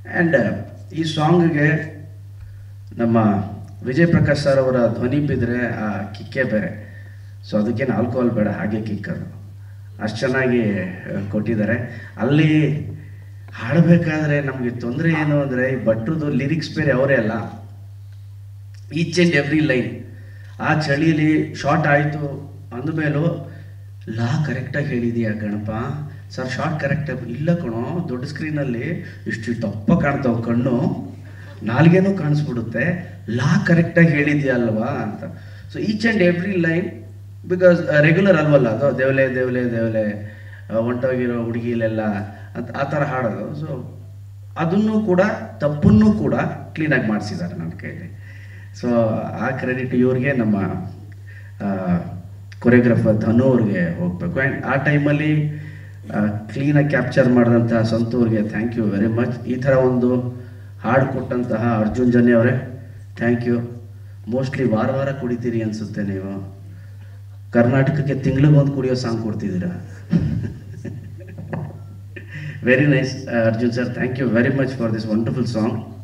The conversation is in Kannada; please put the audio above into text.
ಆ್ಯಂಡ್ ಈ ಸಾಂಗ್ಗೆ ನಮ್ಮ ವಿಜಯ್ ಪ್ರಕಾಶ್ ಸರ್ ಅವರ ಧ್ವನಿ ಬಿದ್ದರೆ ಆ ಕಿಕ್ಕೇ ಬೇರೆ ಸೊ ಅದಕ್ಕೇನು ಆಲ್ಕೋಹಾಲ್ ಬೇಡ ಹಾಗೆ ಕಿಕ್ ಅದು ಅಷ್ಟು ಚೆನ್ನಾಗಿ ಆ, ಕೊಟ್ಟಿದ್ದಾರೆ ಅಲ್ಲಿ ಹಾಡಬೇಕಾದ್ರೆ ನಮಗೆ ತೊಂದರೆ ಏನು ಅಂದರೆ ಈ ಭಟ್ರದ್ದು ಲಿರಿಕ್ಸ್ ಬೇರೆ ಅವರೇ ಅಲ್ಲ ಈಚ್ ಆ್ಯಂಡ್ ಎವ್ರಿ ಲೈನ್ ಆ ಚಳಿಲಿ ಶಾರ್ಟ್ ಆಯಿತು ಅಂದಮೇಲೂ ಲಾ ಕರೆಕ್ಟಾಗಿ ಹೇಳಿದೀಯ ಗಣಪ ಸರ್ ಶಾರ್ಟ್ ಕರೆಕ್ಟಾಗಿ ಇಲ್ಲ ಕಣೋ ದೊಡ್ಡ ಸ್ಕ್ರೀನಲ್ಲಿ ಇಷ್ಟು ದಪ್ಪ ಕಾಣ್ತಾವೆ ಕಣ್ಣು ನಾಲ್ಗೇನೂ ಕಾಣಿಸ್ಬಿಡುತ್ತೆ ಲಾ ಕರೆಕ್ಟಾಗಿ ಹೇಳಿದ್ಯಾ ಅಲ್ವಾ ಅಂತ so each and every line because regular ಅಲ್ವಲ್ಲ ಅದು ದೇವಲೆ ದೇವಲೆ ದೇವಲೆ ಆ, ಹೊಂಟೋಗಿರೋ ಹುಡುಗಿಲೆಲ್ಲ ಅಂತ ಆ ಥರ ಹಾಡೋದು ಸೊ ಅದನ್ನು ಕೂಡ ತಪ್ಪನ್ನು ಕೂಡ ಕ್ಲೀನಾಗಿ ಮಾಡಿಸಿದ್ದಾರೆ ನನ್ನ ಕೈಲಿ ಸೊ ಆ ಕ್ರೆಡಿಟ್ ಇವ್ರಿಗೆ ನಮ್ಮ ಕೊರಿಯೋಗ್ರಾಫರ್ ಧನು ಅವ್ರಿಗೆ ಹೋಗಬೇಕು ಆ್ಯಂಡ್ ಆ ಟೈಮಲ್ಲಿ ಕ್ಲೀನಾಗಿ ಕ್ಯಾಪ್ಚರ್ ಮಾಡಿದಂತಹ ಸಂತೂರ್ಗೆ ಥ್ಯಾಂಕ್ ಯು ವೆರಿ ಮಚ್ ಈ ಥರ ಒಂದು ಹಾಡು ಕೊಟ್ಟಂತಹ ಅರ್ಜುನ್ ಜನ್ಯ ಅವರೇ ಥ್ಯಾಂಕ್ ಯು ಮೋಸ್ಟ್ಲಿ ವಾರ ವಾರ ಕುಡಿತೀರಿ ಅನಿಸುತ್ತೆ ನೀವು ಕರ್ನಾಟಕಕ್ಕೆ ತಿಂಗಳಿಗೊಂದು ಕುಡಿಯೋ ಸಾಂಗ್ ಕೊಡ್ತಿದ್ದೀರಾ very nice Arjun sir thank you very much for this wonderful song